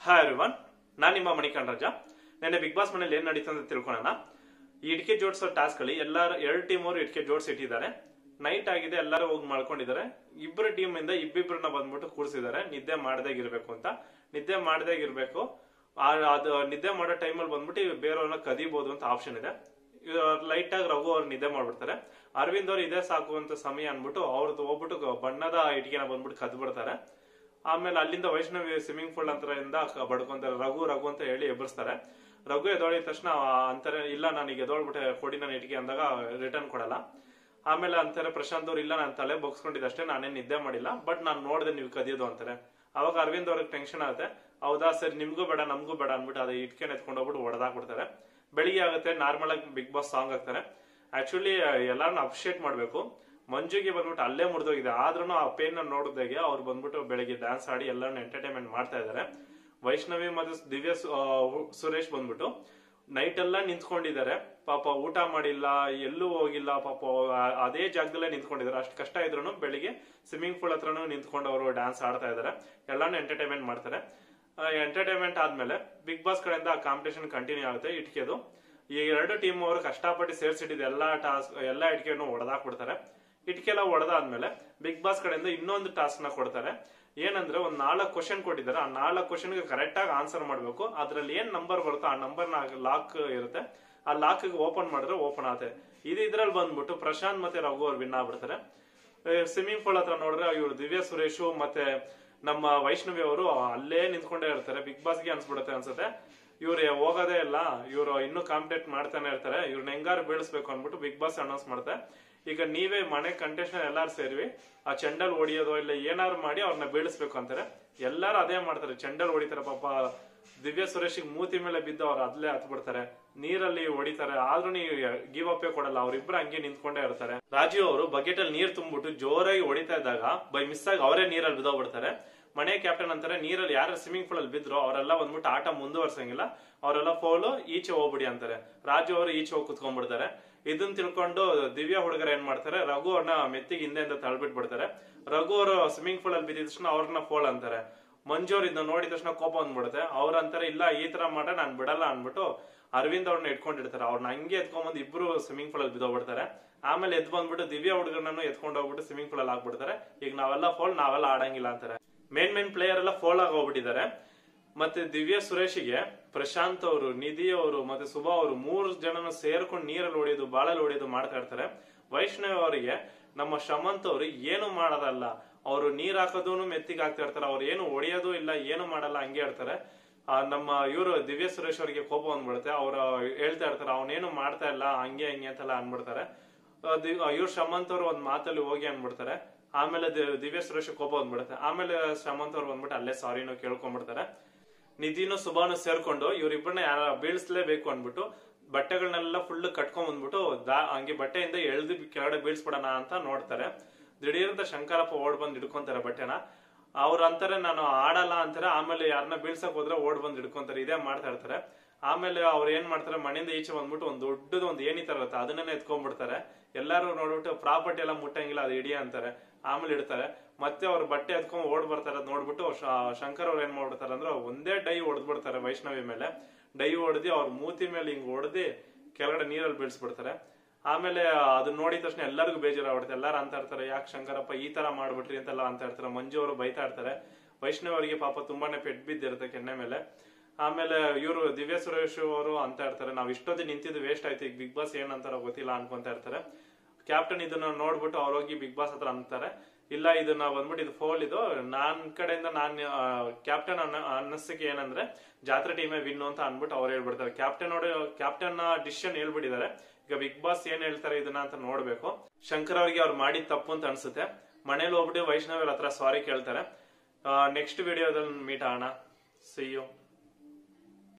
hi everyone ನಾನು ನಿಮ್ಮ ಮಣಿಕಂಡ್ ರಾಜ ನೆನ್ನೆ ಬಿಗ್ ಬಾಸ್ ಮನೇಲಿ ಏನ್ ನಡೀತು ಅಂತ ತಿಳ್ಕೊಳ್ಳೋಣ ಈ ಇಟ್ಕೆ ಜೋಡಿಸೋ ಟಾಸ್ಕ್ ಅಲ್ಲಿ ಎಲ್ಲಾರು ಎರಡು ಟೀಮ್ ಅವರು ಇಟ್ಕೆ ಜೋಡಿಸಿ ಇಟ್ಟಿದ್ದಾರೆ ನೈಟ್ ಆಗಿದೆ ಎಲ್ಲರೂ ಹೋಗಿ ಮಾಡ್ಕೊಂಡಿದ್ದಾರೆ ಇಬ್ಬರು ಟೀಮ್ ಇಂದ ಇಬ್ಬಿಬ್ರನ್ನ ಬಂದ್ಬಿಟ್ಟು ಕೂರಿಸಿದ್ದಾರೆ ನಿದ್ದೆ ಮಾಡದಾಗಿರ್ಬೇಕು ಅಂತ ನಿದ್ದೆ ಮಾಡದಾಗಿರ್ಬೇಕು ಅದು ನಿದ್ದೆ ಮಾಡೋ ಟೈಮಲ್ಲಿ ಬಂದ್ಬಿಟ್ಟು ಬೇರೆಯವ್ರನ್ನ ಕದಿಬಹುದು ಅಂತ ಆಪ್ಷನ್ ಇದೆ ಲೈಟ್ ಆಗಿ ರಘು ಅವ್ರು ನಿದ್ದೆ ಮಾಡ್ಬಿಡ್ತಾರೆ ಅರವಿಂದ್ ಅವ್ರು ಇದೇ ಸಾಕು ಅಂತ ಸಮಯ ಅನ್ಬಿಟ್ಟು ಅವ್ರದ್ದು ಹೋಗ್ಬಿಟ್ಟು ಬಣ್ಣದ ಇಟ್ಕೆನ ಬಂದ್ಬಿಟ್ಟು ಕದ್ ಬಿಡ್ತಾರೆ ಆಮೇಲೆ ಅಲ್ಲಿಂದ ವೈಷ್ಣವಿ ಸ್ವಿಮ್ಮಿಂಗ್ ಪೂಲ್ ಅಂತರದಿಂದ ಬಡ್ಕೊಂತಾರೆ ರಘು ರಘು ಅಂತ ಹೇಳಿ ಎಬ್ಬರಿಸ್ತಾರೆ ರಘು ಎದೊಳಿದ ತಕ್ಷಣ ಅಂತಾರೆ ಇಲ್ಲ ನನಗೆ ಎದೊಳ್ಬಿಟ್ಟೆ ಕೊಡಿ ನಾನು ಇಟ್ಕೆ ಅಂದಾಗ ರಿಟರ್ನ್ ಕೊಡಲ್ಲ ಆಮೇಲೆ ಅಂತಾರೆ ಪ್ರಶಾಂತ್ ಅವ್ರು ಇಲ್ಲ ನಾನು ತಲೆ ಬಗ್ಸ್ಕೊಂಡಿದ್ದಷ್ಟೇ ನಾನೇನ್ ನಿದ್ದೆ ಮಾಡಿಲ್ಲ ಬಟ್ ನಾನು ನೋಡ್ದೆ ನೀವು ಕದಿಯೋದು ಅಂತಾರೆ ಅವಾಗ ಅರವಿಂದ್ ಅವ್ರಿಗೆ ಟೆನ್ಷನ್ ಆಗುತ್ತೆ ಹೌದಾ ಸರಿ ನಿಮ್ಗೂ ಬೇಡ ನಮಗೂ ಬೇಡ ಅನ್ಬಿಟ್ಟು ಅದು ಇಟ್ಕೆ ಎತ್ಕೊಂಡು ಹೋಗ್ಬಿಟ್ಟು ಹೊಡೆದಾಕ್ಬಿಡ್ತಾರೆ ಬೆಳಿಗ್ಗೆ ಆಗುತ್ತೆ ನಾರ್ಮಲ್ ಆಗಿ ಬಿಗ್ ಬಾಸ್ ಸಾಂಗ್ ಹಾಕ್ತಾರೆ ಆಕ್ಚುಲಿ ಎಲ್ಲಾರನ್ನ ಅಪ್ರಿಶಿಯೇಟ್ ಮಾಡ್ಬೇಕು ಮಂಜುಗೆ ಬಂದ್ಬಿಟ್ಟು ಅಲ್ಲೇ ಮುರಿದೋಗಿದೆ ಆದ್ರೂ ಆ ಪೇನ್ ನೋಡಿದಾಗೆ ಅವ್ರು ಬಂದ್ಬಿಟ್ಟು ಬೆಳಿಗ್ಗೆ ಡ್ಯಾನ್ಸ್ ಆಡಿ ಎಲ್ಲರನ್ನ ಎಂಟರ್ಟೈನ್ಮೆಂಟ್ ಮಾಡ್ತಾ ಇದ್ದಾರೆ ವೈಷ್ಣವಿ ಮತ್ತು ದಿವ್ಯ ಸು- ಆ, ಸುರೇಶ್ ಬಂದ್ಬಿಟ್ಟು ನೈಟ್ ಎಲ್ಲ ನಿಂತ್ಕೊಂಡಿದ್ದಾರೆ ಪಾಪ ಊಟ ಮಾಡಿಲ್ಲ ಎಲ್ಲೂ ಹೋಗಿಲ್ಲ ಪಾಪ ಆ- ಅದೇ ಜಾಗದಲ್ಲೇ ನಿಂತ್ಕೊಂಡಿದ್ದಾರೆ ಅಷ್ಟು ಕಷ್ಟ ಇದ್ರು ಬೆಳಿಗ್ಗೆ ಸ್ವಿಮ್ಮಿಂಗ್ ಪೂಲ್ ಹತ್ರನೂ ನಿಂತ್ಕೊಂಡು ಅವರು ಡ್ಯಾನ್ಸ್ ಆಡ್ತಾ ಇದ್ದಾರೆ ಎಲ್ಲಾನು ಎಂಟರ್ಟೈನ್ಮೆಂಟ್ ಮಾಡ್ತಾರೆ ಎಂಟರ್ಟೈನ್ಮೆಂಟ್ ಆದ್ಮೇಲೆ ಬಿಗ್ ಬಾಸ್ ಕಡೆಯಿಂದ ಆ ಕಾಂಪಿಟೇಷನ್ ಕಂಟಿನ್ಯೂ ಆಗುತ್ತೆ ಇಟ್ಕೆದು ಈ ಎರಡು ಟೀಮ್ ಅವರು ಕಷ್ಟಪಟ್ಟು ಸೇರ್ಸಿಟ್ಟಿದ್ದು ಎಲ್ಲಾ ಟಾಸ್ಕ್ ಎಲ್ಲಾ ಇಟ್ಕೆಯನ್ನು ಹೊಡೆದಾಕ್ಬಿಡ್ತಾರೆ ಇಟ್ಕೆಲ್ಲ ಹೊಡೆದಾದ್ಮೇಲೆ ಬಿಗ್ ಬಾಸ್ ಕಡೆಯಿಂದ ಇನ್ನೊಂದು ಟಾಸ್ಕ್ ನ ಕೊಡ್ತಾರೆ ಏನಂದ್ರೆ ಒಂದ್ ನಾಲ್ಕು ಕ್ವಶನ್ ಕೊಟ್ಟಿದ್ದಾರೆ ಆ ನಾಲ್ಕು ಕ್ವಶನ್ ಕರೆಕ್ಟ್ ಆಗಿ ಆನ್ಸರ್ ಮಾಡ್ಬೇಕು ಅದ್ರಲ್ಲಿ ಏನ್ ನಂಬರ್ ಬರುತ್ತೋ ಆ ನಂಬರ್ ಲಾಕ್ ಇರುತ್ತೆ ಆ ಲಾಕ್ ಓಪನ್ ಮಾಡಿದ್ರೆ ಓಪನ್ ಆಗುತ್ತೆ ಇದು ಇದ್ರಲ್ಲಿ ಬಂದ್ಬಿಟ್ಟು ಪ್ರಶಾಂತ್ ಮತ್ತೆ ರಘು ಅವ್ರು ವಿನ್ ಆಗ್ಬಿಡ್ತಾರೆ ಸ್ವಿಮ್ಮಿಂಗ್ ಪೂಲ್ ಹತ್ರ ನೋಡಿದ್ರೆ ಇವ್ರು ದಿವ್ಯ ಸುರೇಶು ಮತ್ತೆ ನಮ್ಮ ವೈಷ್ಣವಿ ಅವರು ಅಲ್ಲೇ ನಿಂತ್ಕೊಂಡೇ ಇರ್ತಾರೆ ಬಿಗ್ ಬಾಸ್ಗೆ ಅನ್ಸ್ಬಿಡುತ್ತೆ ಅನ್ಸುತ್ತೆ ಇವ್ರು ಹೋಗೋದೇ ಇಲ್ಲ ಇವ್ರು ಇನ್ನೂ ಕಾಂಪಿಟೇಟ್ ಮಾಡ್ತಾನೆ ಇರ್ತಾರೆ ಇವ್ರನ್ನ ಹೆಂಗಾರು ಬೀಳಿಸ್ಬೇಕು ಅನ್ಬಿಟ್ಟು ಬಿಗ್ ಬಾಸ್ ಅನೌನ್ಸ್ ಮಾಡ್ತಾರೆ ಈಗ ನೀವೇ ಮನೆ ಕಂಟೆಸ್ಟೆಂಟ್ ಎಲ್ಲಾರು ಸೇರಿ ಆ ಚೆಂಡಲ್ ಹೊಡಿಯೋದು ಇಲ್ಲ ಏನಾದ್ರು ಮಾಡಿ ಅವ್ರನ್ನ ಬೀಳಿಸ್ಬೇಕು ಅಂತಾರೆ ಎಲ್ಲಾರು ಅದೇ ಮಾಡ್ತಾರೆ ಚೆಂಡಲ್ ಹೊಡಿತಾರೆ ಪಾಪ ದಿವ್ಯ ಸುರೇಶಿಗೆ ಮೂತಿ ಮೇಲೆ ಬಿದ್ದು ಅವ್ರು ಅದ್ಲೇ ಹತ್ ಬಿಡ್ತಾರೆ ನೀರಲ್ಲಿ ಹೊಡಿತಾರೆ ಆದ್ರೂ ಗಿವ್ ಅಪ್ ಕೊಡಲ್ಲ ಅವ್ರಿಬ್ರು ಹಂಗೆ ನಿಂತ್ಕೊಂಡೇ ಇರ್ತಾರೆ ರಾಜೀವ್ ಅವರು ಬಕೆಟ್ ಅಲ್ಲಿ ನೀರ್ ತುಂಬಿಟ್ಟು ಜೋರಾಗಿ ಹೊಡಿತಾ ಇದ್ದಾಗ ಬೈ ಮಿಸ್ ಆಗಿ ಅವರೇ ನೀರಲ್ಲಿ ಬಿದ್ದೋಗ್ಬಿಡ್ತಾರೆ ಮನೆ ಕ್ಯಾಪ್ಟನ್ ಅಂತಾರೆ ನೀರಲ್ಲಿ ಯಾರು ಸ್ವಿಮ್ಮಿಂಗ್ ಪೂಲ್ ಅಲ್ಲಿ ಬಿದ್ರು ಅವರೆಲ್ಲ ಬಂದ್ಬಿಟ್ಟು ಆಟ ಮುಂದುವರ್ಸಂಗಿಲ್ಲ ಅವರೆಲ್ಲ ಫೋಲು ಈಚೆ ಹೋಗ್ಬಿಡಿ ಅಂತಾರೆ ರಾಜು ಅವರು ಈಚೆ ಹೋಗಿ ಕುತ್ಕೊಂಡ್ಬಿಡ್ತಾರೆ ಇದನ್ನ ತಿಳ್ಕೊಂಡು ದಿವ್ಯಾ ಹುಡುಗರು ಏನ್ ಮಾಡ್ತಾರೆ ರಘು ಅವ್ರನ್ನ ಮೆತ್ತಿಗೆ ಹಿಂದೆಯಿಂದ ತಳ್ಬಿಟ್ಬಿಡ್ತಾರೆ ರಘು ಅವರು ಸ್ವಿಮ್ಮಿಂಗ್ ಪೂಲ್ ಅಲ್ಲಿ ಬಿದ್ದಿದ ತಕ್ಷಣ ಅವ್ರನ್ನ ಫೋಲ್ ಅಂತಾರೆ ಮಂಜು ಅವ್ರು ಇದನ್ನ ನೋಡಿದ ತಕ್ಷಣ ಕೋಪ ಬಂದ್ಬಿಡುತ್ತೆ ಅವ್ರ ಅಂತಾರೆ ಇಲ್ಲ ಈ ತರ ಮಾಡ ನಾನ್ ಬಿಡಲ್ಲ ಅನ್ಬಿಟ್ಟು ಅರವಿಂದ್ ಅವ್ರನ್ನ ಇಟ್ಕೊಂಡಿರ್ತಾರೆ ಅವ್ರನ್ನ ಹಂಗೆ ಎತ್ಕೊಂಡ್ಬಂದು ಇಬ್ರು ಸ್ವಿಮ್ಮಿಂಗ್ ಪೂಲ್ ಅಲ್ಲಿ ಬಿದ್ದೋಗ್ಬಿಡ್ತಾರೆ ಆಮೇಲೆ ಎದ್ ಬಂದ್ಬಿಟ್ಟು ದಿವ್ಯಾ ಹುಡುಗರನ್ನು ಎತ್ಕೊಂಡು ಹೋಗ್ಬಿಟ್ಟು ಸ್ವಿಮ್ಮಿಂಗ್ ಪೂಲ್ ಅಲ್ಲಿ ಹಾಕ್ಬಿಡ್ತಾರೆ ಈಗ ನಾವೆಲ್ಲ ಫೋಲ್ ನಾವೆಲ್ಲ ಆಡಂಗಿಲ್ಲ ಅಂತಾರೆ ಮೇನ್ ಮೇನ್ ಪ್ಲೇಯರ್ ಎಲ್ಲ ಫೋಲ್ ಆಗಿ ಹೋಗ್ಬಿಟ್ಟಿದ್ದಾರೆ ಮತ್ತೆ ದಿವ್ಯ ಸುರೇಶಿಗೆ ಪ್ರಶಾಂತ್ ಅವರು ನಿಧಿ ಅವರು ಮತ್ತೆ ಸುಭಾ ಅವರು ಮೂರು ಜನನು ಸೇರ್ಕೊಂಡು ನೀರಲ್ಲಿ ಹೊಡೆಯೋದು ಬಾಳಲ್ಲಿ ಹೊಡೆಯೋದು ಮಾಡ್ತಾ ಇರ್ತಾರೆ ವೈಷ್ಣವ್ ಅವರಿಗೆ ನಮ್ಮ ಶಮಂತ್ ಅವರು ಏನು ಮಾಡೋದಲ್ಲ ಅವರು ನೀರ್ ಹಾಕೋದೂನು ಮೆತ್ತಿಗೆ ಹಾಕ್ತಾ ಇರ್ತಾರೆ ಅವ್ರು ಏನು ಹೊಡೆಯೋದು ಇಲ್ಲ ಏನು ಮಾಡಲ್ಲ ಹಂಗೆ ಇರ್ತಾರೆ ಆ, ನಮ್ಮ ಇವರು ದಿವ್ಯ ಸುರೇಶ್ ಅವರಿಗೆ ಕೋಪ ಬಂದ್ಬಿಡುತ್ತೆ ಅವ್ರು ಹೇಳ್ತಾ ಇರ್ತಾರೆ ಅವನೇನು ಮಾಡ್ತಾ ಇಲ್ಲ ಹಂಗೆ ಹಂಗೆ ಅಂತೆಲ್ಲ ಅನ್ಬಿಡ್ತಾರೆ ಇವ್ರು ಶಮಂತ್ ಅವರು ಒಂದ್ ಮಾತಲ್ಲಿ ಹೋಗಿ ಅನ್ಬಿಡ್ತಾರೆ ಆಮೇಲೆ ದಿ- ದಿವ್ಯ ಸುರೇಶ್ ಕೋಪ ಬಂದ್ಬಿಡುತ್ತೆ ಆಮೇಲೆ ಶಮಂತ್ ಅವ್ರು ಬಂದ್ಬಿಟ್ಟು ಅಲ್ಲೇ ಸಾರಿನೂ ಕೇಳ್ಕೊಂಡ್ಬಿಡ್ತಾರೆ ನಿಧಿನು ಸುಬಾನು ಸೇರ್ಕೊಂಡು ಇವ್ರಿಬ್ಬರನ್ನ ಯಾರ ಬೀಳ್ಸ್ಲೇಬೇಕು ಅನ್ಬಿಟ್ಟು ಬಟ್ಟೆಗಳನ್ನೆಲ್ಲ ಫುಲ್ ಕಟ್ಕೊಂಡ್ ಬಂದ್ಬಿಟ್ಟು ದಾ ಹಂಗೆ ಬಟ್ಟೆಯಿಂದ ಎಳ್ದು ಕೆಳಗಡೆ ಬೀಳ್ಸ್ಬಿಡೋಣ ಅಂತ ನೋಡ್ತಾರೆ ದಿಢೀರಂತ ಶಂಕರಪ್ಪ ಓಡ್ ಬಂದ್ ಹಿಡ್ಕೊಂತಾರೆ ಬಟ್ಟೆನ ಅವ್ರ ಅಂತಾರೆ ನಾನು ಆಡಲ್ಲ ಅಂತಾರೆ ಆಮೇಲೆ ಯಾರನ್ನ ಬೀಳ್ಸಕ್ ಹೋದ್ರೆ ಓಡ್ ಬಂದ್ ಹಿಡ್ಕೊಂತಾರೆ ಇದೇ ಮಾಡ್ತಾ ಇರ್ತಾರೆ ಆಮೇಲೆ ಅವ್ರು ಏನ್ ಮಾಡ್ತಾರೆ ಮನೆಯಿಂದ ಈಚೆ ಬಂದ್ಬಿಟ್ಟು ಒಂದ್ ದೊಡ್ಡದು ಒಂದ್ ಏನಿ ತರ ಇರುತ್ತೆ ಅದನ್ನೇ ಎತ್ಕೊಂಡ್ಬಿಡ್ತಾರೆ ಎಲ್ಲಾರು ನೋಡ್ಬಿಟ್ಟು ಪ್ರಾಪರ್ಟಿ ಎಲ್ಲ ಮುಟ್ಟಂಗಿಲ್ಲ ಅದು ಇಡಿ ಅಂತಾರೆ ಆಮೇಲೆ ಇಡ್ತಾರೆ ಮತ್ತೆ ಅವ್ರ ಬಟ್ಟೆ ಎತ್ಕೊಂಡ್ ಓಡ್ ಬರ್ತಾರೆ ಅದ್ ನೋಡ್ಬಿಟ್ಟು ಶ- ಶಂಕರ್ ಅವ್ರು ಏನ್ ಮಾಡ್ಬಿಡ್ತಾರೆ ಅಂದ್ರೆ ಒಂದೇ ಡೈ ಹೊಡೆದ್ಬಿಡ್ತಾರೆ ವೈಷ್ಣವಿ ಮೇಲೆ ಡೈ ಹೊಡೆದಿ ಅವ್ರ ಮೂತಿ ಮೇಲೆ ಹಿಂಗ್ ಹೊಡೆದಿ ಕೆಳಗಡೆ ನೀರಲ್ಲಿ ಬೀಳ್ಸ್ಬಿಡ್ತಾರೆ ಆಮೇಲೆ ಅದನ್ನ ನೋಡಿದ ತಕ್ಷಣ ಎಲ್ಲರಿಗೂ ಬೇಜಾರಾಗ್ಬಿಡುತ್ತೆ ಎಲ್ಲಾರು ಅಂತ ಇರ್ತಾರೆ ಯಾಕೆ ಶಂಕರಪ್ಪ ಈ ತರ ಮಾಡ್ಬಿಟ್ರಿ ಅಂತೆಲ್ಲ ಅಂತ ಇರ್ತಾರೆ ಮಂಜು ಅವರು ಬೈತಾ ಇರ್ತಾರೆ ವೈಷ್ಣವ್ ಅವರಿಗೆ ಪಾಪ ತುಂಬಾನೇ ಪೆಟ್ ಬಿದ್ದಿರುತ್ತೆ ಕೆನ್ನೆ ಮೇಲೆ ಆಮೇಲೆ ಇವರು ದಿವ್ಯ ಸುರೇಶ್ ಅವರು ಅಂತ ಇರ್ತಾರೆ ನಾವ್ ಇಷ್ಟೊತ್ತಿ ನಿಂತಿದ್ದು ವೇಸ್ಟ್ ಆಯ್ತು ಈಗ ಬಿಗ್ ಬಾಸ್ ಏನಂತಾರೋ ಗೊತ್ತಿಲ್ಲ ಅನ್ಕೊಂತ ಇರ್ತಾರೆ ಕ್ಯಾಪ್ಟನ್ ಇದನ್ನ ನೋಡ್ಬಿಟ್ಟು ಅವ್ರು ಹೋಗಿ ಬಿಗ್ ಬಾಸ್ ಹತ್ರ ಅಂತಾರೆ ಇಲ್ಲ ಇದನ್ನ ಬಂದ್ಬಿಟ್ಟು ಇದು ಫೋಲ್ ಇದು ನಾನ್ ಕಡೆಯಿಂದ ನಾನ್ ಕ್ಯಾಪ್ಟನ್ ಅನ್ನಿಸಿಕೆ ಏನಂದ್ರೆ ಜಾತ್ರೆ ಟೀಮೇ ವಿನ್ ಅಂತ ಅನ್ಬಿಟ್ಟು ಅವ್ರು ಹೇಳ್ಬಿಡ್ತಾರೆ ಕ್ಯಾಪ್ಟನ್ ನೋಡಿ ಕ್ಯಾಪ್ಟನ್ ಡಿಸಿಷನ್ ಹೇಳ್ಬಿಟ್ಟಿದ್ದಾರೆ ಈಗ ಬಿಗ್ ಬಾಸ್ ಏನ್ ಹೇಳ್ತಾರೆ ಇದನ್ನ ಅಂತ ನೋಡ್ಬೇಕು ಶಂಕರ್ ಅವ್ರಿಗೆ ಅವ್ರು ಮಾಡಿದ ತಪ್ಪು ಅಂತ ಅನ್ಸುತ್ತೆ ಮನೇಲಿ ಹೋಗ್ಬಿಟ್ಟು ವೈಷ್ಣವ್ ಹತ್ರ ಸಾರಿ ಕೇಳ್ತಾರೆ ನೆಕ್ಸ್ಟ್ ವಿಡಿಯೋದಲ್ಲಿ ಮೀಟ್ ಆಗೋಣ ಸಿ ಯು